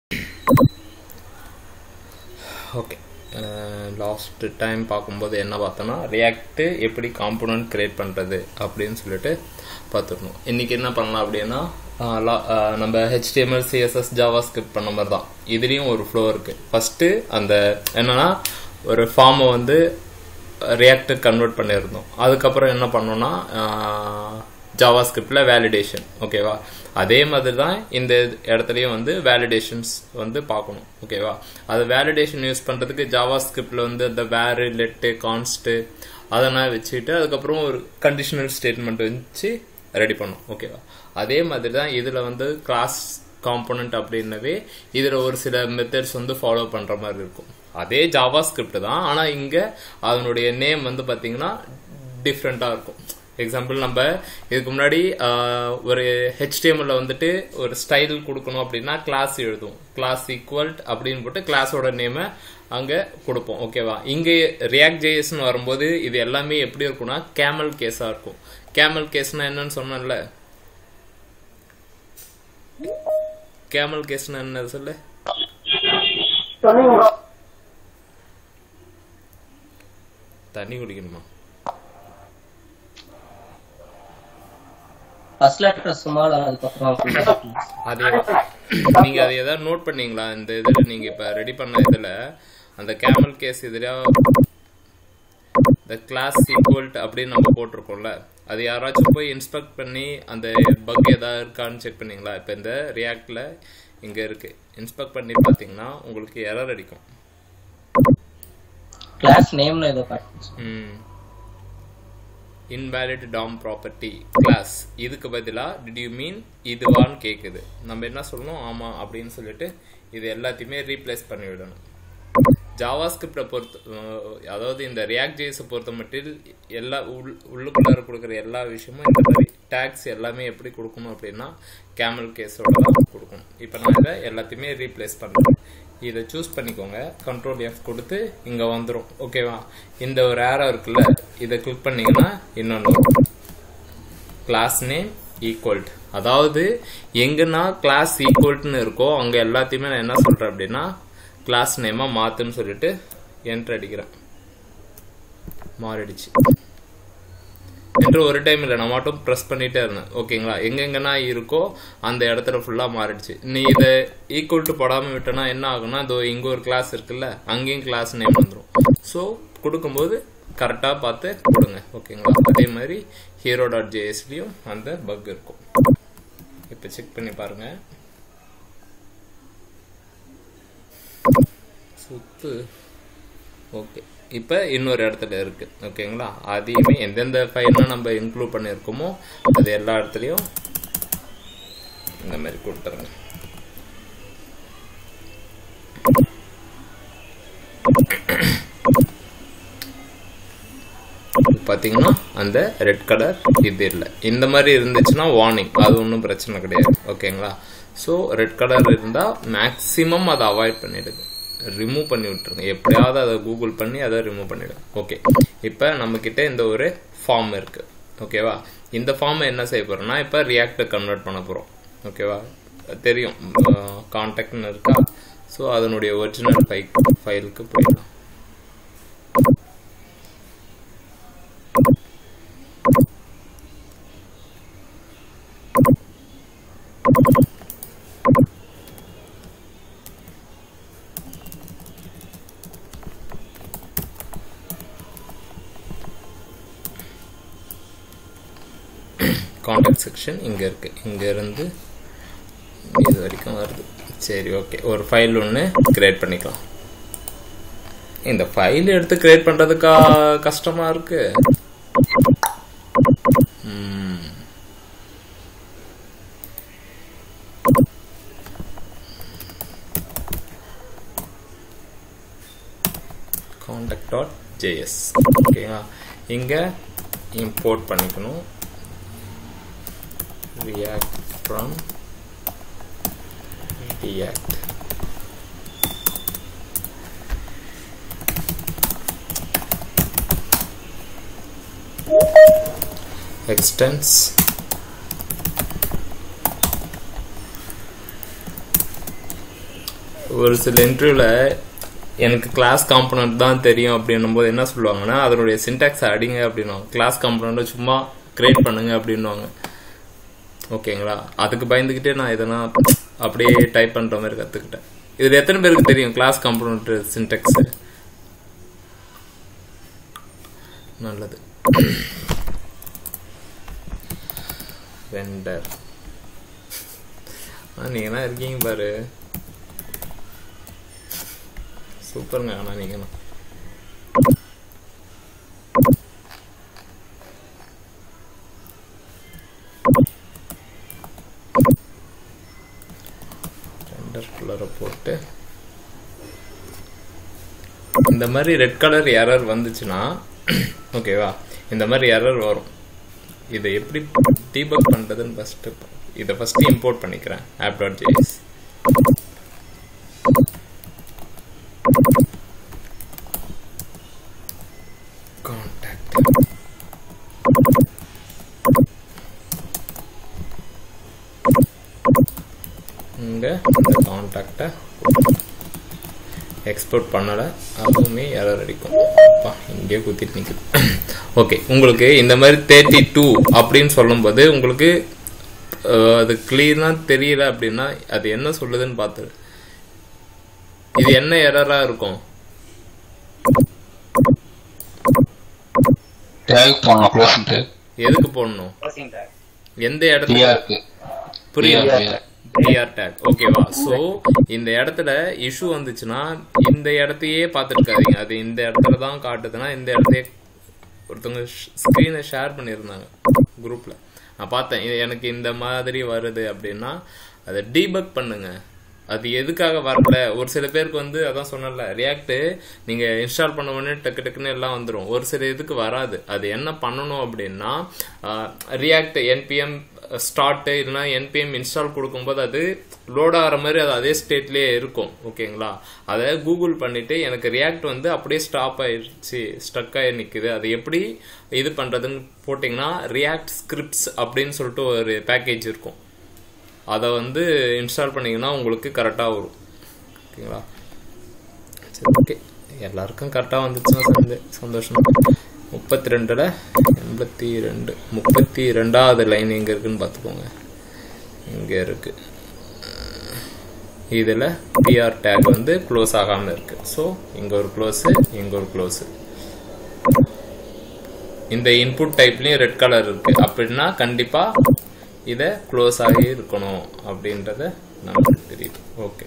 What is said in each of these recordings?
Okay last time பார்க்கும்போது என்ன பார்த்தோன்னா ரியாக்ட் எப்படி காம்போனன்ட் கிரியேட் பண்ணுறது அப்படின்னு சொல்லிட்டு பார்த்துருந்தோம் இன்றைக்கி என்ன பண்ணலாம் அப்படின்னா ஆஹ் லா- ஆஹ் நம்ம ஹெச்டிஎம்எல் சிஎஸ்எஸ் ஜாவா ஸ்கிரிப்ட் பண்ண மாதிரி தான் இதுலேயும் ஒரு ஃப்ளோ இருக்குது ஃபஸ்ட்டு அந்த என்னன்னா ஒரு ஃபார்மை வந்து ரியாக்ட் கன்வெர்ட் பண்ணியிருந்தோம் அதுக்கப்புறம் என்ன பண்ணோம்னா ஜாவா ஸ்கிரிப்டில் வேலிடேஷன் ஓகேவா அதே மாதிரி தான் இந்த இடத்துலையும் வந்து வேலிடேஷன்ஸ் வந்து பார்க்கணும் ஓகேவா அது வேலிடேஷன் யூஸ் பண்ணுறதுக்கு ஜாவா ஸ்கிரிப்டில் வந்து அந்த வேறு லெட்டு கான்ஸ்ட்டு அதெல்லாம் வச்சுட்டு அதுக்கப்புறம் ஒரு கண்டிஷனல் ஸ்டேட்மெண்ட் வச்சு ரெடி பண்ணும் ஓகேவா அதே மாதிரி தான் இதில் வந்து கிளாஸ் காம்போனன்ட் அப்படின்னவே இதில் ஒரு சில மெத்தட்ஸ் வந்து ஃபாலோ பண்ணுற மாதிரி இருக்கும் அதே ஜாவா ஸ்கிரிப்ட் தான் ஆனால் இங்கே அதனுடைய நேம் வந்து பார்த்தீங்கன்னா டிஃப்ரெண்ட்டாக இருக்கும் எக்ஸாம்பிள் நம்ம இதுக்கு முன்னாடி ஆஹ், ஒரு ஹெச்டிஎம்எல்ல வந்துட்டு ஒரு ஸ்டைல் கொடுக்கணும் அப்படின்னா கிளாஸ் எழுதுவோம் கிளாஸ் ஈக்குவல் அப்படின்னு போட்டு கிளாஸோட நேமை அங்கே கொடுப்போம் ஓகேவா இங்கே ரியாக்ட் ஜேஎஸ்னு வரும்போது இது எல்லாமே எப்படி இருக்கும்னா கேமல் கேஸாக இருக்கும் கேமல் கேஸ்னா என்னன்னு சொன்னேன்ல கேமல் கேஸ்னா என்ன சொல்லு தண்ணி குடிக்கணுமா ஃபர்ஸ்ட் லெட்டர் சும்மா அதுக்கப்புறம் அதே நீங்க அதை ஏதாவது நோட் பண்ணீங்களா இந்த இதுல நீங்க இப்ப ரெடி பண்ண இதுல அந்த கேமல் கேஸ் இதுல இந்த கிளாஸ் ஈக்குவல்ட் அப்படின்னு நம்ம போட்டிருக்கோம்ல அது யாராச்சும் போய் இன்ஸ்பெக்ட் பண்ணி அந்த பக் ஏதாவது இருக்கான்னு செக் பண்ணீங்களா இப்போ இந்த ரியாக்ட்ல இங்க இருக்கு இன்ஸ்பெக்ட் பண்ணி பார்த்தீங்கன்னா உங்களுக்கு எரர் அடிக்கும் கிளாஸ் நேம்னு ஏதோ காட்டுச்சு ம் இன்வேலிட் டாம் ப்ராப்பர்ட்டி கிளாஸ் இதுக்கு பதிலா டிட் யூ மீன் இதுவான்னு கேட்குது நம்ம என்ன சொல்லணும் ஆமா அப்படின்னு சொல்லிட்டு இது எல்லாத்தையுமே ரீப்ளேஸ் பண்ணி விடணும் ஜாவா ஸ்கிரிப்டை பொறுத்த அஹ், அதாவது இந்த ரியாக்ட் ஜேஸை பொறுத்த மட்டும் எல்லா உள் உள்ளுக்குள்ளார கொடுக்குற எல்லா விஷயமும் இந்த மாதிரி டேக்ஸ் எல்லாமே எப்படி கொடுக்கணும் அப்படின்னா கேமல் கேஸோட தான் கொடுக்கணும் இப்போ நான் இதை எல்லாத்தையுமே ரீப்ளேஸ் பண்ணுறேன் இதை சூஸ் பண்ணிக்கோங்க கண்ட்ரோல் எஃப் கொடுத்து இங்கே வந்துடும் ஓகேவா இந்த ஒரு ஏரோ இருக்குல்ல இதை கிளிக் பண்ணீங்கன்னா இன்னொன்று கிளாஸ் நேம் ஈக்குவல்ட் அதாவது எங்கன்னா கிளாஸ் ஈக்குவல்ட்னு இருக்கோ அங்கே எல்லாத்தையுமே நான் என்ன சொல்கிறேன் அப்படின்னா கிளாஸ் நேமாக மாற்றுன்னு சொல்லிட்டு என்ட்ரு அடிக்கிறேன் மாறிடுச்சு என்று ஒரு டைம் இல்லை நான் மட்டும் ப்ரெஸ் பண்ணிட்டே இருந்தேன் ஓகேங்களா எங்கெங்கன்னா இருக்கோ அந்த இடத்துல ஃபுல்லாக மாறிடுச்சு நீ இதை ஈக்குவல் டு போடாமல் விட்டனா என்ன ஆகும்னா இதோ இங்கே ஒரு கிளாஸ் இருக்குல்ல அங்கேயும் கிளாஸ் நேம் வந்துடும் ஸோ கொடுக்கும்போது கரெக்டாக பார்த்து கொடுங்க ஓகேங்களா அதே மாதிரி ஹீரோ டாட் ஜேஎஸ்லேயும் அந்த பக் இருக்கும் இப்போ செக் பண்ணி பாருங்க சுத்து ஓகே இப்போ இன்னொரு இடத்துல இருக்கு ஓகேங்களா அதையுமே எந்தெந்த ஃபைல்லாம் நம்ம இன்க்ளூட் பண்ணியிருக்கோமோ அது எல்லா இடத்துலையும் இந்த மாதிரி கொடுத்துருங்க பார்த்தீங்கன்னா அந்த ரெட் கலர் இது இல்லை இந்த மாதிரி இருந்துச்சுன்னா வார்னிங் அது ஒன்றும் பிரச்சனை கிடையாது ஓகேங்களா ஸோ ரெட் கலர் இருந்தால் மேக்ஸிமம் அதை அவாய்ட் பண்ணிடுங்க ரிமூவ் பண்ணி விட்டுருங்க எப்படியாவது அதை கூகுள் பண்ணி அதை ரிமூவ் பண்ணிடுங்க ஓகே இப்போ நம்மக்கிட்ட இந்த ஒரு ஃபார்ம் இருக்கு ஓகேவா இந்த ஃபார்மை என்ன செய்ய போறோம்னா இப்போ ரியாக்டை கன்வெர்ட் பண்ண போகிறோம் ஓகேவா தெரியும் கான்டாக்ட்னு இருக்கா ஸோ அதனுடைய ஒரிஜினல் ஃபை ஃபைலுக்கு போயிடலாம் காண்டாக்ட் செக்ஷன் இங்கே இருக்கு இங்க இருந்து இது வரைக்கும் வருது சரி ஓகே ஒரு ஃபைல் ஒன்று கிரியேட் பண்ணிக்கலாம் இந்த ஃபைல் எடுத்து கிரியேட் பண்ணுறதுக்கா கஷ்டமா இருக்கு காண்டாக்ட் டாட் ஜேஎஸ் ஓகேங்களா இங்கே இம்போர்ட் பண்ணிக்கணும் react from react extends ஒரு சில இன்டர்வியூவில் எனக்கு கிளாஸ் காம்பனண்ட் தான் தெரியும் அப்படின்னும் போது என்ன சொல்லுவாங்கன்னா அதனுடைய சின்டாக்ஸ் அடிங்க அப்படின்னுவாங்க கிளாஸ் காம்பனண்ட்டை சும்மா கிரியேட் பண்ணுங்க அப்படின்னுவாங்க ஓகேங்களா அதுக்கு பயந்துக்கிட்டே நான் இதெல்லாம் அப்படியே டைப் பண்ற மாதிரி கத்துக்கிட்டேன் இதுல எத்தனை பேருக்கு தெரியும் கிளாஸ் காம்பனண்ட் சின்டெக்ஸ் நல்லது வெண்டர் நீங்களாம் இருக்கீங்க பாரு சூப்பருங்க ஆனா நீங்களாம் ரெண்டர் கலரை போட்டு இந்த மாதிரி ரெட் கலர் எரர் வந்துச்சுன்னா ஓகேவா இந்த மாதிரி எரர் வரும் இதை எப்படி டீபக் பண்றதுன்னு ஃபர்ஸ்ட் இதை ஃபர்ஸ்ட் இம்போர்ட் பண்ணிக்கிறேன் ஆப் டாட் ஜேஎஸ் கான்டாக்ட் இங்க இந்த கான்டாக்டை எக்ஸ்போர்ட் பண்ணலை அதுவுமே எரர் அடிக்கும் அப்பா இங்கேயே குத்திட்டு நிற்குது ஓகே உங்களுக்கு இந்த மாதிரி தேர்ட்டி டூ அப்படின்னு சொல்லும்போது உங்களுக்கு அஹ், அது கிளியராக தெரியல அப்படின்னா அது என்ன சொல்லுதுன்னு பார்த்துரு இது என்ன எரரா இருக்கும் டேக் பண்ணலாம் க்ளோஸ்ன்ட்டு எதுக்கு போடணும் எந்த இடத்துல டிஆர்க்கு புரியுது PR. டிஆர் டேக் ஓகேவா சோ இந்த இடத்துல இஷ்யூ வந்துச்சுன்னா இந்த இடத்தையே பார்த்துருக்காதீங்க அது இந்த இடத்துல தான் காட்டுதுன்னா இந்த இடத்தையே ஒருத்தவங்க ஸ்க்ரீனை ஷேர் பண்ணியிருந்தாங்க குரூப்ல நான் பார்த்தேன் இது எனக்கு இந்த மாதிரி வருது அப்படின்னா அதை டீபக் பண்ணுங்க அது எதுக்காக வரல ஒரு சில பேருக்கு வந்து அதான் சொன்னல ரியாக்ட் நீங்க இன்ஸ்டால் பண்ண உடனே டக்கு டக்குன்னு எல்லாம் வந்துடும் ஒரு சில இதுக்கு வராது அது என்ன பண்ணணும் அப்படின்னா ரியாக்ட் என்பிஎம் ஸ்டார்ட் இல்லைன்னா என்பிஎம் இன்ஸ்டால் கொடுக்கும்போது அது லோட் ஆகிற மாதிரி அது அதே ஸ்டேட்லயே இருக்கும் ஓகேங்களா அதை கூகுள் பண்ணிட்டு எனக்கு ரியாக்ட் வந்து அப்படியே ஸ்டாப் ஆயிடுச்சு ஸ்டக் ஆகி நிக்குது அது எப்படி இது பண்றதுன்னு போட்டிங்கன்னா ரியாக்ட் ஸ்கிரிப்ட்ஸ் அப்படின்னு சொல்லிட்டு ஒரு பேக்கேஜ் இருக்கும் அதை வந்து இன்ஸ்டால் பண்ணீங்கன்னா உங்களுக்கு கரெக்டாக வரும் ஓகேங்களா சரி ஓகே எல்லாருக்கும் கரெக்டாக வந்துச்சுன்னா சந்தே- சந்தோஷம் முப்பத்தி ரெண்டில் எண்பத்தி ரெண்டு முப்பத்தி ரெண்டாவது லைன் எங்கே இருக்குன்னு பார்த்துக்கோங்க இங்கே இருக்கு இதில் பிஆர் டேக் வந்து க்ளோஸ் ஆகாமல் இருக்கு ஸோ இங்கே ஒரு க்ளோஸு இங்கே ஒரு க்ளோஸு இந்த இன்புட் டைப்லயும் ரெட் கலர் இருக்கு அப்படின்னா கண்டிப்பா இத க்ளோஸ் ஆகி இருக்கணும் அப்படின்றத நமக்கு தெரியுது ஓகே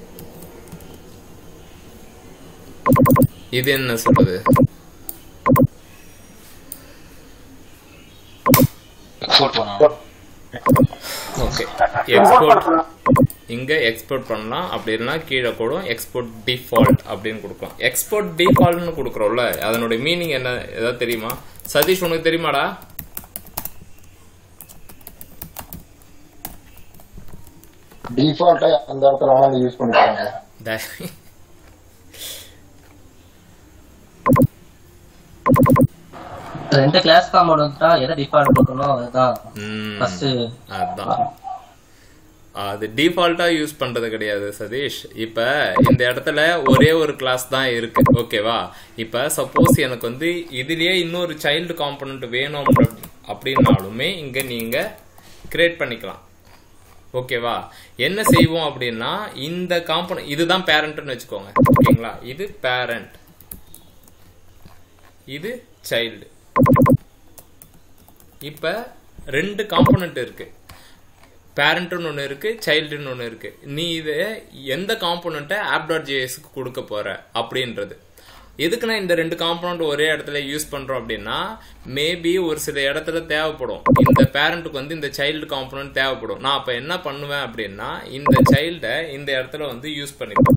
இது என்ன சொல்றது எக்ஸ்போர்ட் பண்ணணும் ஓகே எக்ஸ்போர்ட் இங்க எக்ஸ்போர்ட் பண்ணலாம் அப்படி இல்லைன்னா கீழே கூட எக்ஸ்போர்ட் டிஃபால்ட் அப்படின்னு கொடுக்கலாம் எக்ஸ்போர்ட் டிஃபால்ட்னு கொடுக்குறோம்ல அதனுடைய மீனிங் என்ன ஏதாவது தெரியுமா சதீஷ் உனக்கு தெரியுமாடா டிஃபால்ட்டா அந்த இடத்துல வேணா யூஸ் பண்ணிக்கிறாங்க த- ரெண்டு கிளாஸ் காம்பவுண்ட் வந்துட்டா எதை டிஃபால்ட் பண்ணணும் அதுதான் ம், ஃபர்ஸ்ட் அதான் அது டிஃபால்ட்டா யூஸ் பண்றது கிடையாது சதீஷ் இப்ப இந்த இடத்துல ஒரே ஒரு கிளாஸ் தான் இருக்கு ஓகேவா இப்ப சப்போஸ் எனக்கு வந்து இதுலயே இன்னொரு சைல்டு காம்பனன்ட் வேணும் அப்படி- அப்படின்னாலுமே இங்க நீங்க கிரியேட் பண்ணிக்கலாம் ஓகேவா என்ன செய்வோம் அப்படின்னா இந்த காம்பனன்ட் இதுதான் பேரண்ட்னு வச்சுக்கோங்க ஓகேங்களா இது பேரண்ட் இது சைல்டு இப்ப ரெண்டு காம்பனன்ட் இருக்கு பேரண்ட்னு ஒன்று இருக்கு சைல்டுன்னு ஒன்று இருக்கு நீ இதை எந்த காம்பனண்ட்டை ஆப் டாட் ஜேஎஸ்க்கு கொடுக்க போற அப்படின்றது எதுக்கு நான் இந்த ரெண்டு காம்பனண்ட் ஒரே இடத்துல யூஸ் பண்றோம் அப்படின்னா மேபி ஒரு சில இடத்துல தேவைப்படும் இந்த பேரண்ட்டுக்கு வந்து இந்த சைல்டு காம்பனண்ட் தேவைப்படும் நான் அப்ப என்ன பண்ணுவேன் அப்படின்னா இந்த சைல்டை இந்த இடத்துல வந்து யூஸ் பண்ணிப்பேன்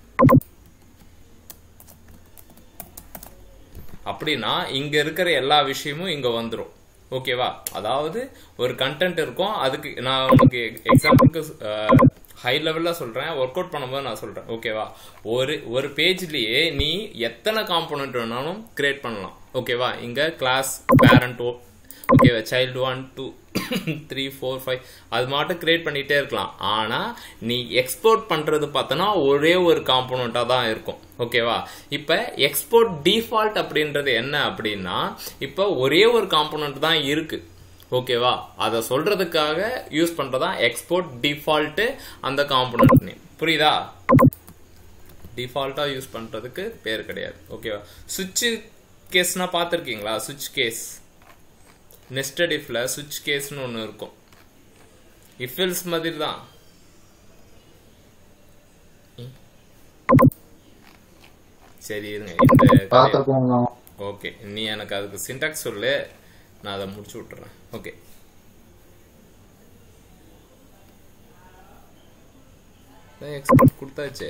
அப்படின்னா இங்க இருக்கிற எல்லா விஷயமும் இங்க வந்துரும் ஓகேவா அதாவது ஒரு கண்டென்ட் இருக்கும் அதுக்கு நான் உனக்கு எக்ஸாம்பிளுக்கு ஹை லெவல்ல சொல்றேன் ஒர்க் அவுட் பண்ணும்போது நான் சொல்றேன் ஓகேவா ஒரு ஒரு பேஜ்லயே நீ எத்தனை காம்போனன்ட் வேணாலும் கிரியேட் பண்ணலாம் ஓகேவா இங்க கிளாஸ் பேரண்டோ ஓகேவா child one two three four five அது மட்டும் கிரியேட் பண்ணிட்டே இருக்கலாம் ஆனா நீ எக்ஸ்போர்ட் பண்றது பார்த்தோன்னா ஒரே ஒரு காம்போனண்ட்டாக தான் இருக்கும் ஓகேவா இப்போ எக்ஸ்போர்ட் டிஃபால்ட் அப்படின்றது என்ன அப்படின்னா இப்போ ஒரே ஒரு காம்போனண்ட் தான் இருக்கு ஓகேவா அதை சொல்றதுக்காக யூஸ் பண்றதா எக்ஸ்போர்ட் டிஃபால்ட் அந்த காம்போனன்ட் நேம் புரியுதா டிஃபால்ட்டா யூஸ் பண்றதுக்கு பேர் கிடையாது ஓகேவா சுவிட்ச் கேஸ்னா பார்த்துருக்கீங்களா சுவிட்ச் கேஸ் நெஸ்டட் இஃப்ல சுவிட்ச் கேஸ்னு ஒன்று இருக்கும் இஃபில்ஸ் மாதிரி தான் ம். சரி இருங்க இந்த பார்த்துருக்கோங்க ஓகே நீ எனக்கு அதுக்கு சின்டாக்ஸ் சொல்லு நான் அதை முடிச்சு விட்டுறேன் ஓகே எக்ஸ்போர்ட் கொடுத்தாச்சே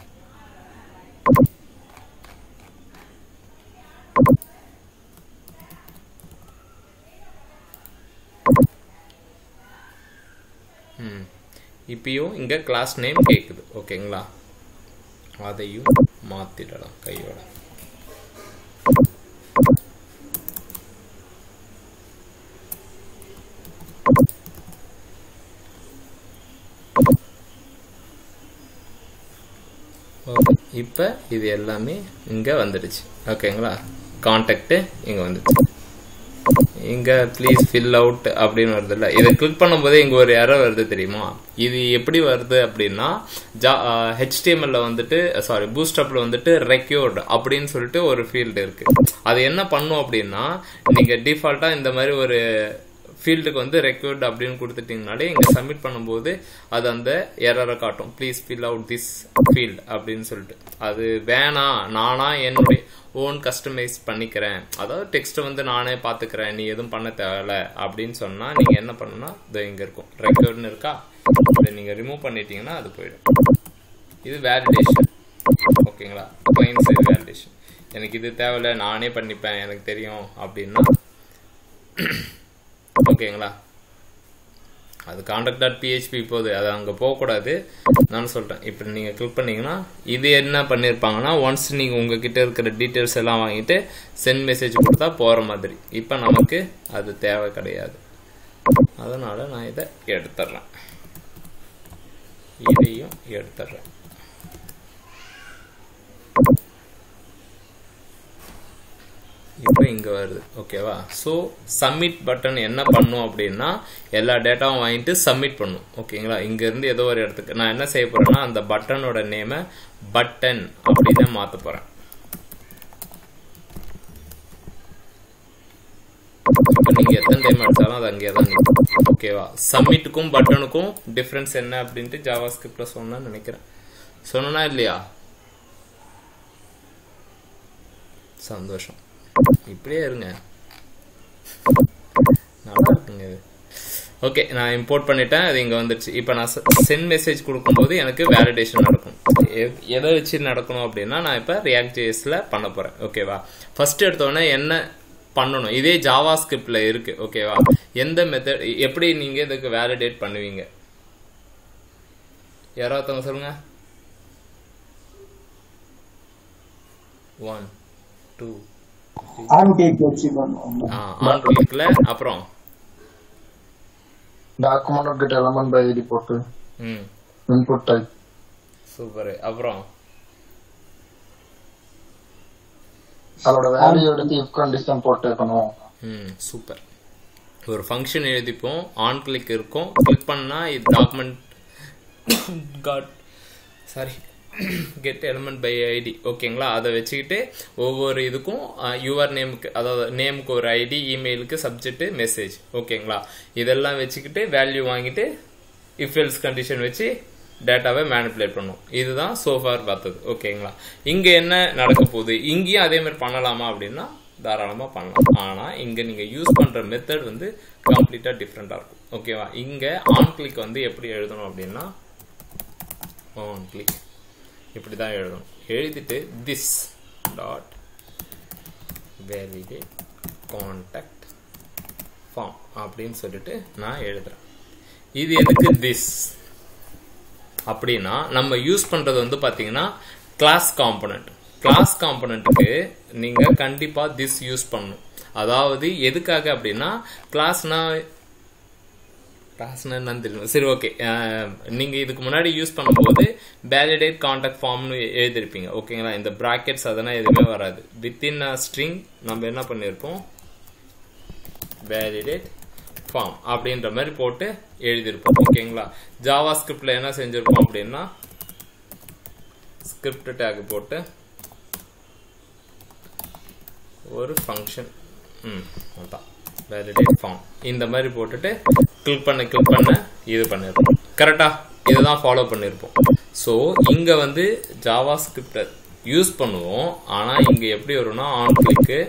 ம் இப்பயும் இங்க கிளாஸ் நேம் கேக்குது ஓகேங்களா அதையும் மாத்திடலாம் கையோட ஓகே இப்போ இது எல்லாமே இங்கே வந்துடுச்சு ஓகேங்களா கான்டாக்ட் இங்கே வந்துடுச்சு இங்கே ப்ளீஸ் ஃபில் அவுட் அப்படின்னு வருது இல்லை இதை கிளிக் பண்ணும்போதே இங்கே ஒரு எரர் வருது தெரியுமா இது எப்படி வருது அப்படின்னா ஜா ஹெச்டிஎம்எல்ல வந்துட்டு சாரி பூஸ்டப்பில் வந்துட்டு ரெக்யூர்டு அப்படின்னு சொல்லிட்டு ஒரு ஃபீல்டு இருக்கு அது என்ன பண்ணும் அப்படின்னா நீங்கள் டிஃபால்ட்டாக இந்த மாதிரி ஒரு ஃபீல்டுக்கு வந்து ரெக்யூர்ட் அப்படின்னு கொடுத்துட்டீங்கனாலே இங்கே சப்மிட் பண்ணும்போது அது அந்த எரரை காட்டும் please fill out this field அப்படின்னு சொல்லிட்டு அது வேணாம் நானா என்னுடைய ஓன் கஸ்டமைஸ் பண்ணிக்கிறேன் அதாவது டெக்ஸ்ட்டை வந்து நானே பார்த்துக்கிறேன் நீ எதுவும் பண்ண தேவையில்ல அப்படின்னு சொன்னால் நீங்கள் என்ன பண்ணணும்னா இது இங்கே இருக்கும் ரெக்யூர்ட்னு இருக்கா இதை நீங்கள் ரிமூவ் பண்ணிட்டீங்கன்னா அது போயிடும் இது வேலிடேஷன் ஓகேங்களா கிளைண்ட் சைடு வேலிடேஷன் எனக்கு இது தேவையில்ல நானே பண்ணிப்பேன் எனக்கு தெரியும் அப்படின்னா ஓகேங்களா அது காண்டாக்ட் டாட் பிஹெச்பி போகுது அது அங்கே போகக்கூடாது நான் சொல்கிறேன் இப்போ நீங்கள் கிளிக் பண்ணீங்கன்னா இது என்ன பண்ணியிருப்பாங்கன்னா ஒன்ஸ் நீங்கள் உங்ககிட்ட இருக்கிற டீட்டெயில்ஸ் எல்லாம் வாங்கிட்டு சென்ட் மெசேஜ் கொடுத்தா போகிற மாதிரி இப்போ நமக்கு அது தேவை கிடையாது அதனால் நான் இதை எடுத்துட்றேன் இதையும் எடுத்துட்றேன் இப்போ இங்கே வருது ஓகேவா ஸோ சப்மிட் பட்டன் என்ன பண்ணும் அப்படின்னா எல்லா டேட்டாவும் வாங்கிட்டு சப்மிட் பண்ணும் ஓகேங்களா இங்கேருந்து ஏதோ ஒரு இடத்துக்கு நான் என்ன செய்ய போகிறேன்னா அந்த பட்டனோட நேமை பட்டன் அப்படின்னு மாற்ற போகிறேன் இப்போ நீங்கள் எத்தனை டைம் அடிச்சாலும் அது அங்கேயே தான் நிற்கும் ஓகேவா சப்மிட்டுக்கும் பட்டனுக்கும் டிஃப்ரென்ஸ் என்ன அப்படின்ட்டு ஜாவா ஸ்கிரிப்டில் சொன்னேன்னு நினைக்கிறேன் சொன்னா இல்லையா சந்தோஷம் இப்படியே இருங்க நல்லா இருக்குங்க இது ஓகே நான் இம்போர்ட் பண்ணிட்டேன் அது இங்கே வந்துடுச்சு இப்போ நான் சென்ட் மெசேஜ் கொடுக்கும்போது எனக்கு வேலிடேஷன் நடக்கும் எ- எதை வச்சு நடக்கணும் அப்படின்னா நான் இப்போ ரியாக்ட் ஜேஎஸ்ல பண்ண போகிறேன் ஓகேவா ஃபர்ஸ்ட் எடுத்தோடனே என்ன பண்ணணும் இதே ஜாவா ஸ்கிரிப்ட்ல இருக்கு ஓகேவா எந்த மெத்தட் எப்படி நீங்கள் இதுக்கு வேலிடேட் பண்ணுவீங்க யாரோ ஒருத்தவங்க சொல்லுங்க ஒன் டூ ஆன் கிளிக் வச்சு பண்ணுவோம் ஆன் கிளிக்ல அப்புறம் டாக்குமெண்ட் கிட்ட எலமெண்ட் பை ஐடி போட்டு ம் இன்புட் டைப் சூப்பர் அப்புறம் அதோட வேல்யூ எடுத்து இஃப் கண்டிஷன் போட்டு பண்ணுவோம் ம் சூப்பர் ஒரு ஃபங்க்ஷன் எழுதிப்போம் ஆன் கிளிக் இருக்கும் கிளிக் பண்ணா இது document got sorry get element by ID ஓகேங்களா அதை வச்சுக்கிட்டு ஒவ்வொரு இதுக்கும் யுவர் நேமுக்கு அதாவது நேமுக்கு ஒரு ஐடி இமெயிலுக்கு சப்ஜெக்ட் மெசேஜ் ஓகேங்களா இதெல்லாம் வச்சுக்கிட்டு வேல்யூ வாங்கிட்டு இஃப் எல்ஸ் கண்டிஷன் வச்சு டேட்டாவை மேனிப்புலேட் பண்ணும் இதுதான் சோஃபார் பார்த்தது ஓகேங்களா இங்கே என்ன நடக்க போகுது இங்கேயும் அதே மாதிரி பண்ணலாமா அப்படின்னா தாராளமாக பண்ணலாம் ஆனால் இங்கே நீங்கள் யூஸ் பண்ணுற மெத்தட் வந்து கம்ப்ளீட்டாக டிஃப்ரெண்ட்டாக இருக்கும் ஓகேவா இங்கே ஆன் கிளிக் வந்து எப்படி எழுதணும் அப்படின்னா ஆன் கிளிக் இப்படி தான் எழுதணும் எழுதிட்டு this dot validate contact form அப்படின்னு சொல்லிட்டு நான் எழுதுறேன் இது எதுக்கு திஸ் அப்படின்னா நம்ம யூஸ் பண்றது வந்து பாத்தீங்கன்னா கிளாஸ் காம்பனண்ட் கிளாஸ் காம்பனண்ட்டுக்கு நீங்க கண்டிப்பா திஸ் யூஸ் பண்ணணும் அதாவது எதுக்காக அப்படின்னா கிளாஸ்னா கிளாஸ்னா என்னன்னு தெரியும் சரி ஓகே நீங்க இதுக்கு முன்னாடி யூஸ் பண்ணும்போது வேலிடேட் கான்டாக்ட் ஃபார்ம்னு எழுதிருப்பீங்க ஓகேங்களா இந்த பிராக்கெட்ஸ் அதெல்லாம் எதுவுமே வராது வித்தின் அ ஸ்ட்ரிங் நம்ம என்ன பண்ணியிருப்போம் வேலிடேட் ஃபார்ம் அப்படின்ற மாதிரி போட்டு எழுதியிருப்போம் ஓகேங்களா ஜாவா ஸ்கிரிப்ட்ல என்ன செஞ்சிருப்போம் அப்படின்னா ஸ்கிரிப்ட் டேக் போட்டு ஒரு ஃபங்க்ஷன் ம் அதான் வேலிடேட் ஃபார்ம் இந்த மாதிரி போட்டுட்டு கிளிக் பண்ண கிளிக் பண்ண இது பண்ணிருப்போம் கரெக்டா இதுதான் ஃபாலோ பண்ணியிருப்போம் ஸோ இங்கே வந்து ஜாவா ஸ்கிரிப்டை யூஸ் பண்ணுவோம் ஆனால் இங்கே எப்படி வரும்னா ஆன் கிளிக்கு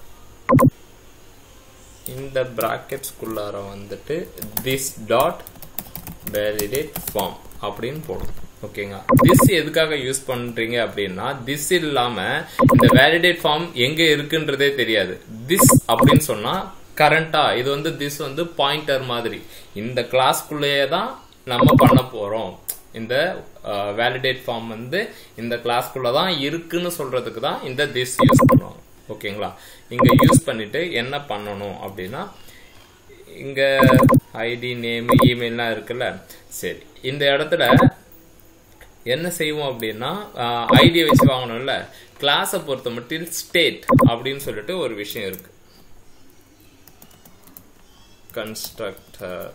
இந்த பிராக்கெட்ஸ்குள்ளார வந்துட்டு திஸ் டாட் வேலிடேட் ஃபார்ம் அப்படின்னு போடும் ஓகேங்களா திஸ் எதுக்காக யூஸ் பண்றீங்க அப்படின்னா திஸ் இல்லாம இந்த வேலிடேட் ஃபார்ம் எங்க இருக்குன்றதே தெரியாது திஸ் அப்படின்னு சொன்னா கரண்டா இது வந்து திஸ் வந்து பாயிண்டர் மாதிரி இந்த கிளாஸ்க்குள்ளேயே தான் நம்ம பண்ண போறோம் இந்த வேலிடேட் ஃபார்ம் வந்து இந்த கிளாஸ்க்குள்ள தான் இருக்குன்னு சொல்றதுக்கு தான் இந்த திஸ் யூஸ் பண்ணுவாங்க ஓகேங்களா இங்க யூஸ் பண்ணிட்டு என்ன பண்ணணும் அப்படின்னா இங்க ஐடி நேம் இமெயில்லாம் இருக்குல்ல சரி இந்த இடத்துல என்ன செய்வோம் அப்படின்னா ஐடியை வச்சு வாங்கணும்ல கிளாஸை பொறுத்த மட்டும் ஸ்டேட் அப்படின்னு சொல்லிட்டு ஒரு விஷயம் இருக்கு கன்ஸ்ட்ரக்டர்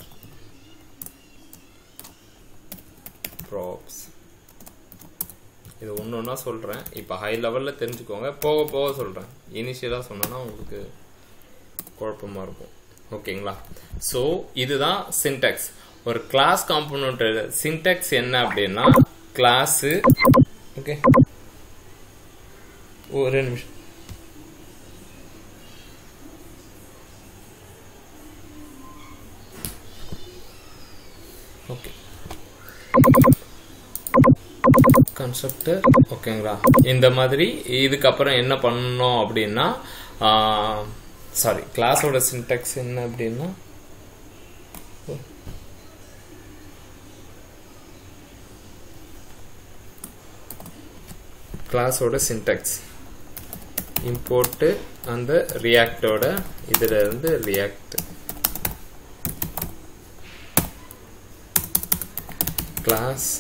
ப்ராப்ஸ் இது ஒன்று ஒன்றா சொல்கிறேன் இப்போ ஹை லெவலில் தெரிஞ்சுக்கோங்க போக போக சொல்கிறேன் இனிஷியலாக சொன்னேன்னா உங்களுக்கு குழப்பமாக இருக்கும் ஓகேங்களா ஸோ இதுதான் சின்டெக்ஸ் ஒரு கிளாஸ் காம்பனண்ட் சின்டெக்ஸ் என்ன அப்படின்னா கிளாஸு ஓகே ஒரு நிமிஷம் ஓகே கன்ஸ்ட்ரக்டர் ஓகேங்களா இந்த மாதிரி இதுக்கப்புறம் என்ன பண்ணணும் அப்படின்னா சாரி கிளாஸோட சின்டெக்ஸ் என்ன அப்படின்னா கிளாஸோட சின்டெக்ஸ் இம்போர்ட்டு அந்த ரியாக்டோட இதுல இருந்து ரியாக்ட் கிளாஸ்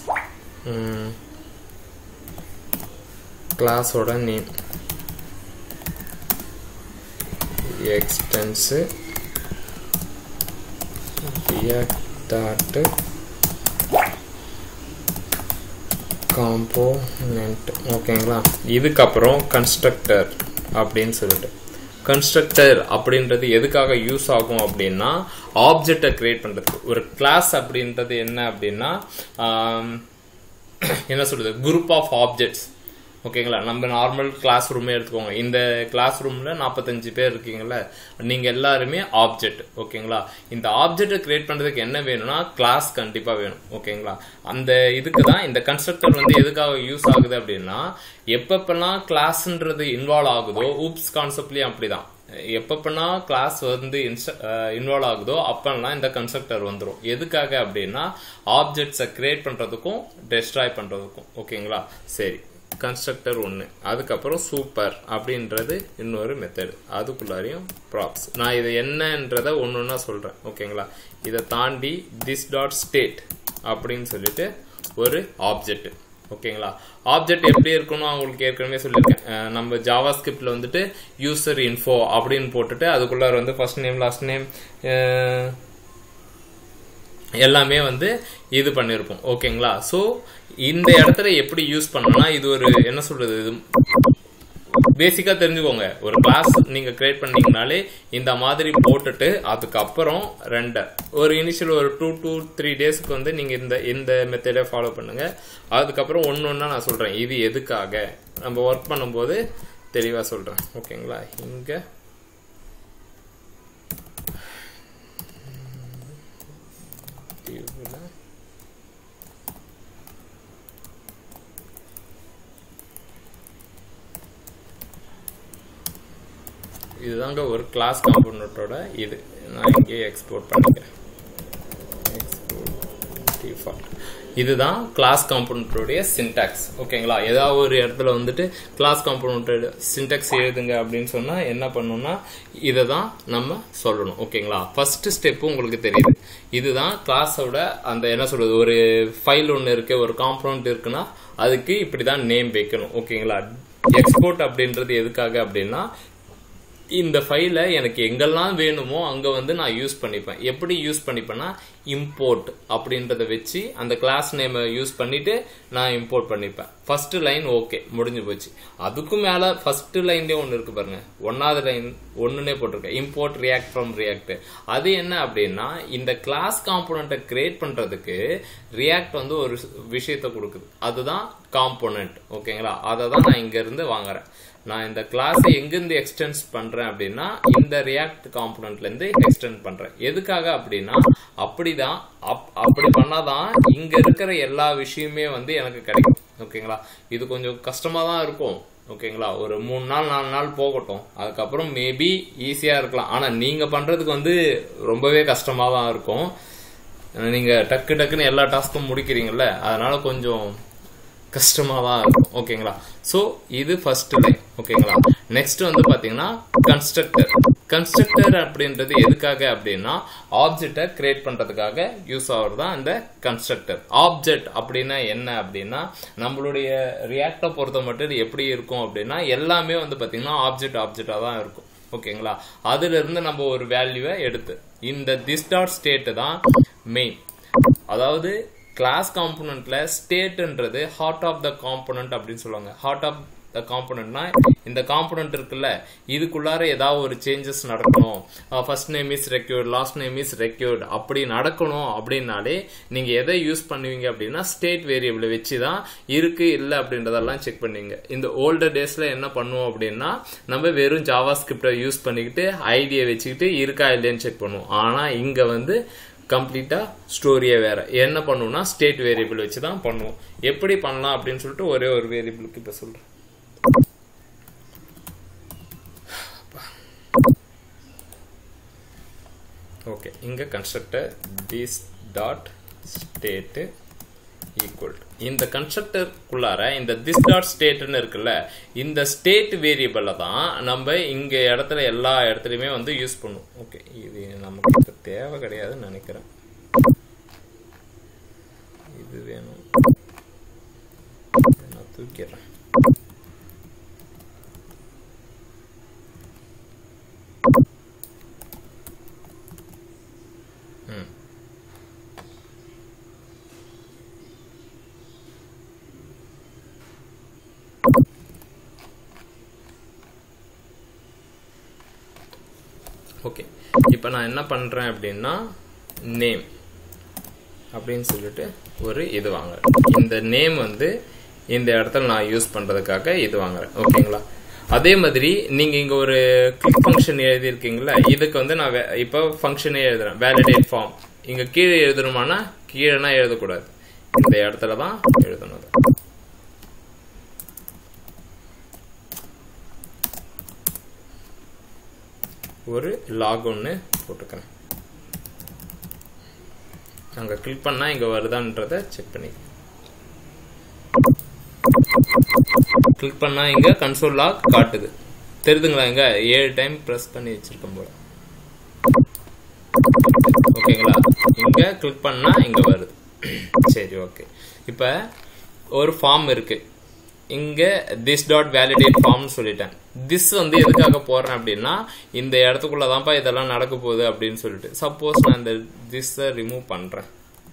கிளாஸோட name extends react dot component ஓகேங்களா இதுக்கப்புறம் கன்ஸ்ட்ரக்டர் அப்படின்னு சொல்லிட்டு கன்ஸ்ட்ரக்டர் அப்படின்றது எதுக்காக யூஸ் ஆகும் அப்படின்னா ஆப்ஜெக்டை கிரியேட் பண்றதுக்கு ஒரு கிளாஸ் அப்படின்றது என்ன அப்படின்னா என்ன சொல்றது குரூப் ஆஃப் ஆப்ஜெக்ட்ஸ் ஓகேங்களா நம்ம நார்மல் கிளாஸ் ரூமே எடுத்துக்கோங்க இந்த கிளாஸ் ரூம்ல நாற்பத்தஞ்சு பேர் இருக்கீங்கல்ல நீங்க எல்லாருமே ஆப்ஜெக்ட் ஓகேங்களா இந்த ஆப்ஜெக்டை கிரியேட் பண்றதுக்கு என்ன வேணும்னா கிளாஸ் கண்டிப்பா வேணும் ஓகேங்களா அந்த இதுக்கு தான் இந்த கன்ஸ்ட்ரக்டர் வந்து எதுக்காக யூஸ் ஆகுது அப்படின்னா எப்பப்பெல்லாம் கிளாஸ்ன்றது இன்வால்வ் ஆகுதோ ஊப்ஸ் கான்செப்ட்லயும் அப்படிதான் எப்பப்பெல்லாம் கிளாஸ் வந்து இன்வால்வ் ஆகுதோ அப்பெல்லாம் இந்த கன்ஸ்ட்ரக்டர் வந்துடும் எதுக்காக அப்படின்னா ஆப்ஜெக்ட்ஸை கிரியேட் பண்றதுக்கும் டெஸ்ட்ராய் பண்றதுக்கும் ஓகேங்களா சரி கன்ஸ்ட்ரக்டர் ஒன்று அதுக்கப்புறம் சூப்பர் அப்படின்றது இன்னொரு மெத்தடு அதுக்குள்ளாரையும் ப்ராப்ஸ் நான் இது என்னன்றதை ஒன்று ஒன்றா சொல்கிறேன் ஓகேங்களா இதை தாண்டி திஸ் டாட் ஸ்டேட் அப்படின்னு சொல்லிட்டு ஒரு ஆப்ஜெக்ட் ஓகேங்களா ஆப்ஜெக்ட் எப்படி இருக்கணும் அவங்களுக்கு ஏற்கனவே சொல்லியிருக்கேன் நம்ம ஜாவா ஸ்கிரிப்ட்ல வந்துட்டு யூசர் இன்ஃபோ அப்படின்னு போட்டுட்டு அதுக்குள்ளார வந்து ஃபர்ஸ்ட் நேம் லாஸ்ட் நேம் எல்லாமே வந்து இது பண்ணியிருப்போம் ஓகேங்களா ஸோ இந்த இடத்துல எப்படி யூஸ் பண்ணணும்னா இது ஒரு என்ன சொல்றது இது பேசிக்கா தெரிஞ்சுக்கோங்க ஒரு கிளாஸ் நீங்க கிரியேட் பண்ணீங்கனாலே இந்த மாதிரி போட்டுட்டு அதுக்கப்புறம் ரெண்டு ஒரு இனிஷியல் ஒரு டூ டூ த்ரீ டேஸ்க்கு வந்து நீங்க இந்த இந்த மெத்தடை ஃபாலோ பண்ணுங்க அதுக்கப்புறம் ஒன்று ஒன்றா நான் சொல்றேன் இது எதுக்காக நம்ம ஒர்க் பண்ணும்போது தெளிவா சொல்றேன் ஓகேங்களா இங்க இதுதாங்க ஒரு கிளாஸ் காம்பனண்ட்டோட இது நான் இங்கேயே எக்ஸ்போர்ட் பண்ணிக்கிறேன் எக்ஸ்போர்ட் டிஃபால்ட் இதுதான் கிளாஸ் காம்பனண்ட்டோடைய சின்டாக்ஸ் ஓகேங்களா ஏதாவது ஒரு இடத்துல வந்துட்டு கிளாஸ் காம்பனண்ட்டோட சின்டாக்ஸ் எழுதுங்க அப்படின்னு சொன்னா என்ன பண்ணணும்னா இதை தான் நம்ம சொல்லணும் ஓகேங்களா ஃபர்ஸ்ட் ஸ்டெப் உங்களுக்கு தெரியுது இதுதான் கிளாஸோட அந்த என்ன சொல்றது ஒரு ஃபைல் ஒன்று இருக்கு ஒரு காம்பனண்ட் இருக்குன்னா அதுக்கு இப்படிதான் நேம் வைக்கணும் ஓகேங்களா எக்ஸ்போர்ட் அப்படின்றது எதுக்காக அப்படின்னா இந்த ஃபைலை எனக்கு எங்கெல்லாம் வேணுமோ அங்கே வந்து நான் யூஸ் பண்ணிப்பேன் எப்படி யூஸ் பண்ணிப்பேன்னா இம்போர்ட் அப்படின்றத வச்சு அந்த கிளாஸ் நேமை யூஸ் பண்ணிட்டு நான் இம்போர்ட் பண்ணிப்பேன் ஃபர்ஸ்ட் லைன் ஓகே முடிஞ்சு போச்சு அதுக்கும் மேலே ஃபர்ஸ்ட் லைன்லேயே ஒன்று இருக்கு பாருங்க ஒன்னாவது லைன் ஒன்றுனே போட்டிருக்கேன் இம்போர்ட் ரியாக்ட் ஃப்ரம் ரியாக்ட் அது என்ன அப்படின்னா இந்த கிளாஸ் காம்போனண்ட்டை கிரியேட் பண்ணுறதுக்கு ரியாக்ட் வந்து ஒரு விஷயத்தை கொடுக்குது அதுதான் காம்போனண்ட் ஓகேங்களா அதை தான் நான் இங்கேருந்து வாங்குறேன் நான் இந்த கிளாஸை எங்கிருந்து எக்ஸ்டென்ஸ் பண்றேன் அப்படின்னா இந்த ரியாக்ட் காம்பனண்ட்ல இருந்து எக்ஸ்டெண்ட் பண்றேன் எதுக்காக அப்படின்னா அப்படிதான் அப்- அப்படி பண்ணாதான் இங்க இருக்கிற எல்லா விஷயமே வந்து எனக்கு கிடைக்கும் ஓகேங்களா இது கொஞ்சம் கஷ்டமா தான் இருக்கும் ஓகேங்களா ஒரு மூணு நாள் நாலு நாள் போகட்டும் அதுக்கப்புறம் மேபி ஈஸியா இருக்கலாம் ஆனா நீங்க பண்றதுக்கு வந்து ரொம்பவே கஷ்டமா தான் இருக்கும் ஏன்னா நீங்க டக்கு டக்குன்னு எல்லா டாஸ்க்கும் முடிக்கிறீங்கல்ல அதனால கொஞ்சம் கஷ்டமாக தான் இருக்கும் ஓகேங்களா ஸோ இது ஃபர்ஸ்ட் லைன் ஓகேங்களா நெக்ஸ்ட் வந்து பார்த்தீங்கன்னா கன்ஸ்ட்ரக்டர் கன்ஸ்ட்ரக்டர் அப்படின்றது எதுக்காக அப்படின்னா ஆப்ஜெக்டை கிரியேட் பண்ணுறதுக்காக யூஸ் ஆகிறது தான் இந்த கன்ஸ்ட்ரக்டர் ஆப்ஜெக்ட் அப்படின்னா என்ன அப்படின்னா நம்மளுடைய ரியாக்டை பொறுத்த மட்டும் இது எப்படி இருக்கும் அப்படின்னா எல்லாமே வந்து பார்த்தீங்கன்னா ஆப்ஜெக்ட் ஆப்ஜெக்டாக தான் இருக்கும் ஓகேங்களா அதுல இருந்து நம்ம ஒரு வேல்யூவை எடுத்து இந்த திஸ் டாட் ஸ்டேட் தான் மெயின் அதாவது கிளாஸ் காம்பனண்ட்ல ஸ்டேட்ன்றது ஹார்ட் ஆஃப் த காம்பனண்ட் அப்படின்னு சொல்லுவாங்க ஹார்ட் ஆஃப் த காம்பனண்ட்னா இந்த காம்பனண்ட் இருக்குல்ல இதுக்குள்ளார ஏதாவது ஒரு சேஞ்சஸ் நடக்கணும் first name is required last name is required அப்படி நடக்கணும் அப்படின்னாலே நீங்க எதை யூஸ் பண்ணுவீங்க அப்படின்னா ஸ்டேட் வேரியபிளை வச்சு தான் இருக்கு இல்லை அப்படின்றதெல்லாம் செக் பண்ணுவீங்க இந்த ஓல்டர் டேஸ்ல என்ன பண்ணுவோம் அப்படின்னா நம்ம வெறும் ஜாவா ஸ்கிரிப்டை யூஸ் பண்ணிக்கிட்டு ஐடியை வச்சுக்கிட்டு இருக்கா இல்லையான்னு செக் பண்ணுவோம் ஆனா இங்க வந்து கம்ப்ளீட்டா ஸ்டோரியே வேற என்ன பண்ணுவோம்னா ஸ்டேட் வேரியபிள் வச்சு தான் பண்ணுவோம் எப்படி பண்ணலாம் அப்படின்னு சொல்லிட்டு ஒரே ஒரு வேரியபிளுக்கு இப்ப சொல்றேன் ஓகே இங்க constructor this dot state equal இந்த கன்ஸ்ட்ரக்டருக்குள்ளார இந்த திஸ் டாட் ஸ்டேட்னு இருக்குல்ல இந்த ஸ்டேட் வேரியபிள தான் நம்ம இங்க இடத்துல எல்லா இடத்துலயுமே வந்து யூஸ் பண்ணுவோம் ஓகே இது நமக்கு இப்ப தேவை கிடையாதுன்னு நினைக்கிறேன் இது வேணும் இதை நான் தூக்கிடுறேன் ம் ஓகே இப்போ நான் என்ன பண்ணுறேன் அப்படின்னா நேம் அப்படின்னு சொல்லிட்டு ஒரு இது வாங்குறேன் இந்த நேம் வந்து இந்த இடத்துல நான் யூஸ் பண்ணுறதுக்காக இது வாங்குறேன் ஓகேங்களா அதே மாதிரி நீங்கள் இங்கே ஒரு கிளிக் ஃபங்க்ஷன் எழுதியிருக்கீங்களா இதுக்கு வந்து நான் வே- இப்போ ஃபங்க்ஷனே எழுதுறேன் வேலிடேட் ஃபார்ம் இங்கே கீழே எழுதணுமானா கீழேனா எழுதக்கூடாது இந்த இடத்துல தான் எழுதணும் அது. ஒரு லாக் ஒன்று போட்டுக்கிறேன் அங்கே கிளிக் பண்ணால் இங்கே வருதான்றதை செக் பண்ணிக்கலாம் கிளிக் பண்ணால் இங்கே கன்சோல் லாக் காட்டுது தெரியுதுங்களா இங்க ஏழு டைம் ப்ரெஸ் பண்ணி வச்சிருக்கோம் போல ஓகேங்களா இங்க கிளிக் பண்ணா இங்க வருது சரி ஓகே இப்போ ஒரு ஃபார்ம் இருக்கு இங்க திஸ் டாட் வேலிடேட் ஃபார்ம்னு சொல்லிட்டேன் திஸ் வந்து எதுக்காக போடுறேன் அப்படின்னா இந்த இடத்துக்குள்ளதான்ப்பா இதெல்லாம் நடக்க போகுது அப்படின்னு சொல்லிட்டு சப்போஸ் நான் இந்த திஸ்ஸை ரிமூவ் பண்றேன்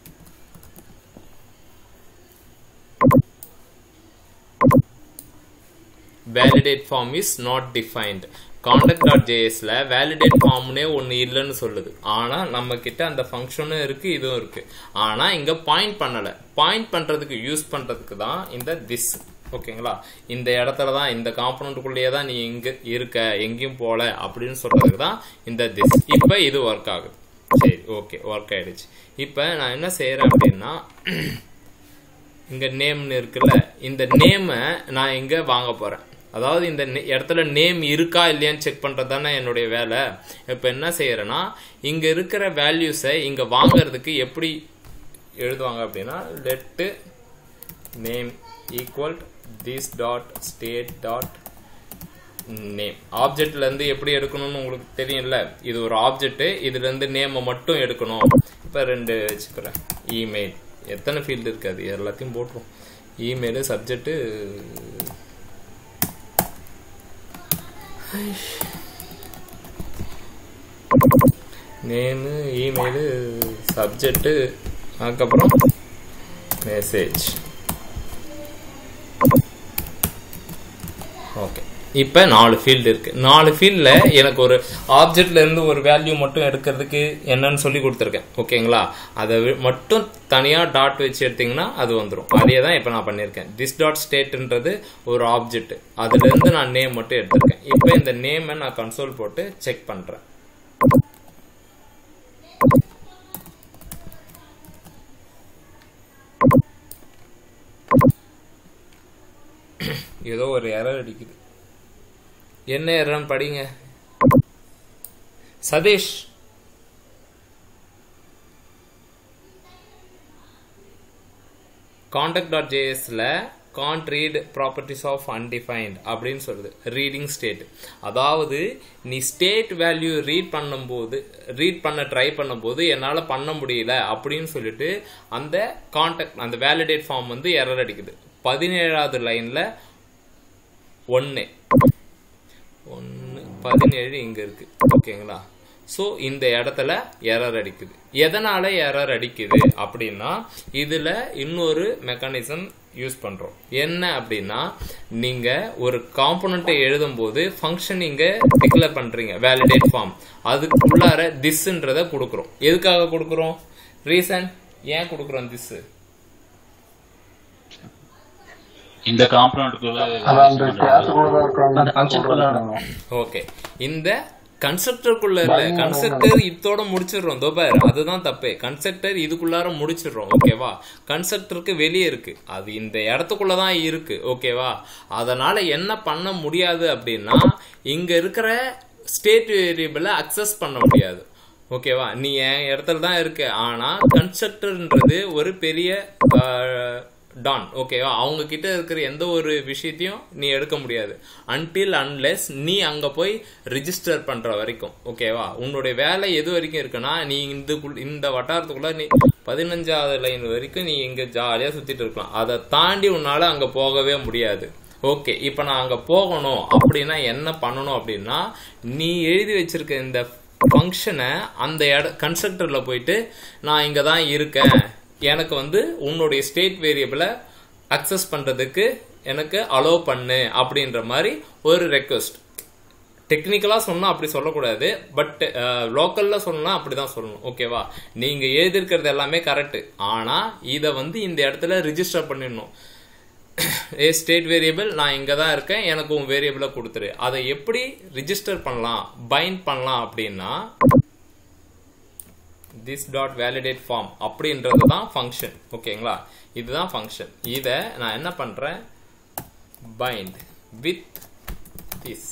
validate form is not defined conduct.jsல validate formனே ஒன்னு இல்லைன்னு சொல்லுது ஆனா நம்ம கிட்ட அந்த ஃபங்க்ஷனும் இருக்கு இதுவும் இருக்கு ஆனா இங்க பாயிண்ட் பண்ணல பாயிண்ட் பண்றதுக்கு யூஸ் பண்றதுக்கு தான் இந்த this ஓகேங்களா இந்த இடத்துல தான் இந்த காம்பனண்ட்டுக்குள்ளேயே தான் நீ இங்க இருக்க எங்கேயும் போல அப்படின்னு சொல்றதுக்கு தான் இந்த this இப்போ இது ஒர்க் ஆகுது சரி ஓகே ஒர்க் ஆயிடுச்சு இப்போ நான் என்ன செய்யறேன் அப்படின்னா இங்க நேம்னு இருக்குல்ல இந்த நேமை நான் இங்க வாங்க போறேன் அதாவது இந்த நே- இடத்துல நேம் இருக்கா இல்லையான்னு செக் பண்றது தானே என்னுடைய வேலை இப்போ என்ன செய்யறேன்னா இங்க இருக்கிற வேல்யூஸை இங்க வாங்குறதுக்கு எப்படி எழுதுவாங்க அப்படின்னா let name equal this dot state dot name ஆப்ஜெக்ட்ல இருந்து எப்படி எடுக்கணும்னு உங்களுக்கு தெரியும்ல இது ஒரு ஆப்ஜெக்ட் இதுல இருந்து நேமை மட்டும் எடுக்கணும் இப்ப ரெண்டு வச்சுக்கிறேன் இமெயில் எத்தனை ஃபீல்டு இருக்காது எல்லாத்தையும் போட்டுரும் email subject name email subject அதுக்கப்புறம் மெசேஜ் ஓகே இப்போ நாலு ஃபீல்டு இருக்கு நாலு ஃபீல்டில் எனக்கு ஒரு ஆப்ஜெக்ட்ல இருந்து ஒரு வேல்யூ மட்டும் எடுக்கிறதுக்கு என்னன்னு சொல்லி கொடுத்துருக்கேன் ஓகேங்களா அதை வி- மட்டும் தனியாக டாட் வச்சு எடுத்தீங்கன்னா அது வந்துடும் அதே தான் இப்போ நான் பண்ணியிருக்கேன் திஸ் டாட் ஸ்டேட்ன்றது ஒரு ஆப்ஜெக்ட் அதுலேருந்து நான் நேம் மட்டும் எடுத்திருக்கேன் இப்போ இந்த நேமை நான் கன்சோல் போட்டு செக் பண்ணுறேன் ஏதோ ஒரு எரர் அடிக்குது என்ன எரர்னு படிங்க சதீஷ் காண்டாக்ட் டாட் ஜேஎஸ்ல can't read properties of undefined அப்படின்னு சொல்லுது ரீடிங் ஸ்டேட் அதாவது நீ ஸ்டேட் வேல்யூ ரீட் பண்ணும்போது ரீட் பண்ண ட்ரை பண்ணும்போது என்னால் பண்ண முடியல அப்படின்னு சொல்லிட்டு அந்த காண்டாக்ட் அந்த வேலிடேட் ஃபார்ம் வந்து எரர் அடிக்குது பதினேழாவது லைனில் ஒன்று ஒன்று பதினேழு இங்கே இருக்கு ஓகேங்களா ஸோ இந்த இடத்துல எரர் அடிக்குது எதனால எரர் அடிக்குது அப்படின்னா இதில் இன்னொரு மெக்கானிசம் யூஸ் பண்ணுறோம் என்ன அப்படின்னா நீங்கள் ஒரு காம்பனண்ட்டை எழுதும்போது ஃபங்க்ஷன் இங்கே டிக்ளேர் பண்ணுறீங்க வேலிடேட் ஃபார்ம் அதுக்குள்ளார திஸ்ன்றதை கொடுக்குறோம் எதுக்காக கொடுக்குறோம் ரீசன் ஏன் கொடுக்குறோம் திஸ் இந்த காம்பனண்ட்டுக்குள்ள அதான் அந்த கிளாஸுக்குள்ள தான் இருக்காங்க அந்த ஃபங்க்ஷனுக்குள்ள ஓகே இந்த கன்ஸ்ட்ரக்டருக்குள்ள இல்ல கன்ஸ்ட்ரக்டர் இதோட முடிச்சிடுறோம் தோ பாரு அதுதான் தப்பு கன்ஸ்ட்ரக்டர் இதுக்குள்ளார முடிச்சிடுறோம் ஓகேவா கன்ஸ்ட்ரக்டருக்கு வெளியே இருக்கு அது இந்த இடத்துக்குள்ள தான் இருக்கு ஓகேவா அதனால என்ன பண்ண முடியாது அப்படின்னா இங்க இருக்கிற ஸ்டேட் வேரியபிளை அக்சஸ் பண்ண முடியாது ஓகேவா நீ என் இடத்துல தான் இருக்க ஆனா கன்ஸ்ட்ரக்டர்ன்றது ஒரு பெரிய டான் ஓகேவா அவங்க கிட்ட இருக்கிற எந்த ஒரு விஷயத்தையும் நீ எடுக்க முடியாது அன்டில் அன்லெஸ் நீ அங்க போய் ரிஜிஸ்டர் பண்ற வரைக்கும் ஓகேவா உன்னுடைய வேலை எது வரைக்கும் இருக்குன்னா நீ இந்த இந்த வட்டாரத்துக்குள்ள நீ பதினஞ்சாவது லைன் வரைக்கும் நீ இங்க ஜாலியா சுத்திட்டு இருக்கலாம் அதை தாண்டி உன்னால அங்க போகவே முடியாது ஓகே இப்போ நான் அங்க போகணும் அப்படின்னா என்ன பண்ணணும் அப்படின்னா நீ எழுதி வச்சிருக்க இந்த ஃபங்க்ஷனை அந்த இட கன்ஸ்ட்ரக்டர்ல போயிட்டு நான் இங்க தான் இருக்கேன் எனக்கு வந்து உன்னுடைய ஸ்டேட் வேரியபிளை அக்சஸ் பண்றதுக்கு எனக்கு அலோவ் பண்ணு அப்படின்ற மாதிரி ஒரு ரெக்வஸ்ட் டெக்னிக்கலா சொன்னா அப்படி சொல்லக்கூடாது பட் லோக்கல்ல சொன்னா அப்படிதான் சொல்லணும் ஓகேவா நீங்க எழுதியிருக்கிறது எல்லாமே கரெக்ட் ஆனா இதை வந்து இந்த இடத்துல ரிஜிஸ்டர் பண்ணிடணும் ஏ ஸ்டேட் வேரியபிள் நான் இங்க தான் இருக்கேன் எனக்கு உன் வேரியபிளை கொடுத்துரு அதை எப்படி ரிஜிஸ்டர் பண்ணலாம் பைண்ட் பண்ணலாம் அப்படின்னா திஸ் டாட் வேலிடேட் ஃபார்ம் அப்படின்றது தான் ஃபங்க்ஷன் ஓகேங்களா இதுதான் ஃபங்க்ஷன் இதை நான் என்ன பண்றேன் பைண்ட் வித் திஸ்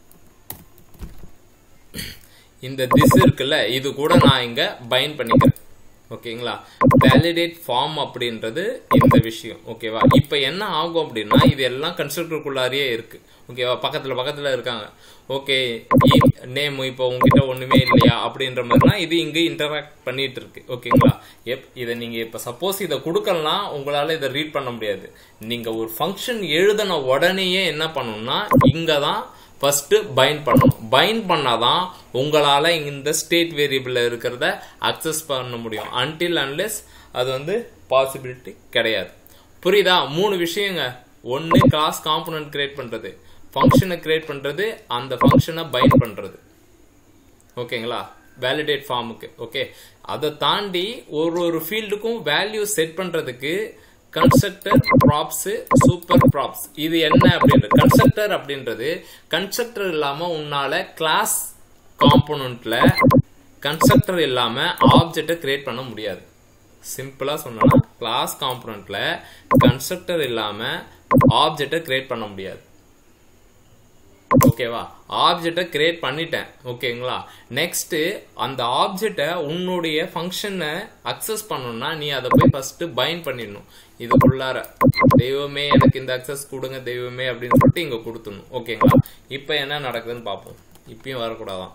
இந்த திஸ் இருக்குல்ல இது கூட நான் இங்க பைண்ட் பண்ணிக்கிறேன் ஓகேங்களா வேலிடேட் ஃபார்ம் அப்படின்றது இந்த விஷயம் ஓகேவா இப்போ என்ன ஆகும் அப்படின்னா இது எல்லாம் கன்ஸ்ட்ரக்டருக்குள்ளாரியே இருக்கு ஓகேவா பக்கத்துல பக்கத்துல இருக்காங்க ஓகே நேம் இப்போ உங்ககிட்ட ஒண்ணுமே இல்லையா அப்படின்ற மாதிரினா இது இங்க இன்டராக்ட் பண்ணிட்டு இருக்கு ஓகேங்களா எப் இதை நீங்க இப்ப சப்போஸ் இதை கொடுக்கலாம் உங்களால இதை ரீட் பண்ண முடியாது நீங்க ஒரு ஃபங்க்ஷன் எழுதின உடனேயே என்ன பண்ணணும்னா இங்க தான் ஃபர்ஸ்ட் பைண்ட் பண்ணணும் பைண்ட் பண்ணாதான் உங்களால இந்த ஸ்டேட் வேரியபிள்ல இருக்கிறத அக்சஸ் பண்ண முடியும் அன்டில் அன்லெஸ் அது வந்து பாசிபிலிட்டி கிடையாது புரியுதா மூணு விஷயங்க ஒன்னு கிளாஸ் காம்பனன்ட் கிரியேட் பண்றது ஃபங்க்ஷனை கிரியேட் பண்றது அந்த ஃபங்க்ஷனை பைண்ட் பண்றது ஓகேங்களா வேலிடேட் ஃபார்முக்கு ஓகே அதை தாண்டி ஒரு ஒரு ஃபீல்டுக்கும் வேல்யூ செட் பண்றதுக்கு கன்ஸ்ட்ரக்டர் ப்ராப்ஸ் சூப்பர் ப்ராப்ஸ் இது என்ன அப்படின்றது கன்ஸ்ட்ரக்டர் அப்படின்றது கன்ஸ்ட்ரக்டர் இல்லாம உன்னால கிளாஸ் காம்போனன்ட்ல கன்ஸ்ட்ரக்டர் இல்லாம ஆப்ஜெக்டை கிரியேட் பண்ண முடியாது சிம்பிளா சொன்னா கிளாஸ் காம்போனன்ட்ல கன்ஸ்ட்ரக்டர் இல்லாம ஆப்ஜெக்டை கிரியேட் பண்ண முடியாது ஓகேவா ஆப்ஜெக்டை கிரியேட் பண்ணிட்டேன் ஓகேங்களா நெக்ஸ்ட் அந்த ஆப்ஜெக்டை உன்னுடைய ஃபங்க்ஷனை அக்சஸ் பண்ணணும்னா நீ அதை போய் ஃபர்ஸ்ட் பைண்ட் பண்ணிடணும் இதுக்குள்ளார தெய்வமே எனக்கு இந்த அக்சஸ் கொடுங்க தெய்வமே அப்படின்னு சொல்லிட்டு இங்க கொடுத்துடணும் ஓகேங்களா இப்போ என்ன நடக்குதுன்னு பார்ப்போம் இப்பயும் வரக்கூடாதான்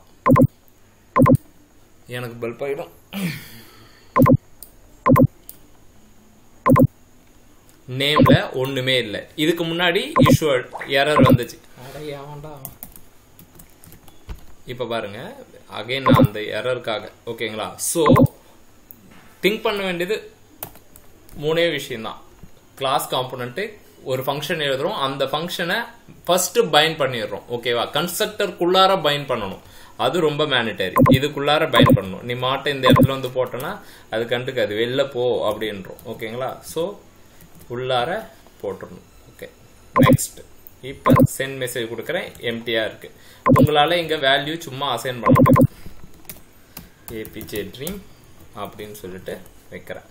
எனக்கு பல்ப் ஆயிடும் நேம்ல ஒண்ணுமே இல்லை இதுக்கு முன்னாடி இஷ்யூட் எரர் வந்துச்சு அட ஏன்டா இப்ப பாருங்க அகைன் நான் அந்த எரருக்காக ஓகேங்களா ஸோ திங்க் பண்ண வேண்டியது மூணே விஷயம்தான் கிளாஸ் காம்பனண்ட்டு ஒரு ஃபங்க்ஷன் எழுதுறோம் அந்த ஃபங்க்ஷனை ஃபர்ஸ்ட் பைண்ட் பண்ணிடுறோம் ஓகேவா கன்ஸ்ட்ரக்டருக்குள்ளார பைண்ட் பண்ணணும் அது ரொம்ப மேனிட்டரி இதுக்குள்ளார பைண்ட் பண்ணணும் நீ மாட்டை இந்த இடத்துல வந்து போட்டோன்னா அது கண்டுக்காது வெளில போ அப்படின்றோம் ஓகேங்களா ஸோ உள்ளார போட்டுடணும் ஓகே நெக்ஸ்ட் இப்போ சென்ட் மெசேஜ் கொடுக்குறேன் எம்டியாக இருக்கு உங்களால் இங்கே வேல்யூ சும்மா அசைன் பண்ண முடியும் ஏபிஜே ட்ரீம் அப்படின்னு சொல்லிட்டு வைக்கிறேன்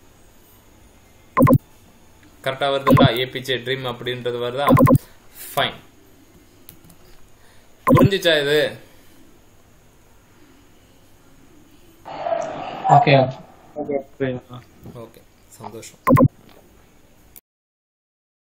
கரெக்டாக வருதுங்களா ஏபிஜே ட்ரீம் அப்படின்றது வருதா ஃபைன் புரிஞ்சுச்சா இது ஓகே ஓகே சந்தோஷம்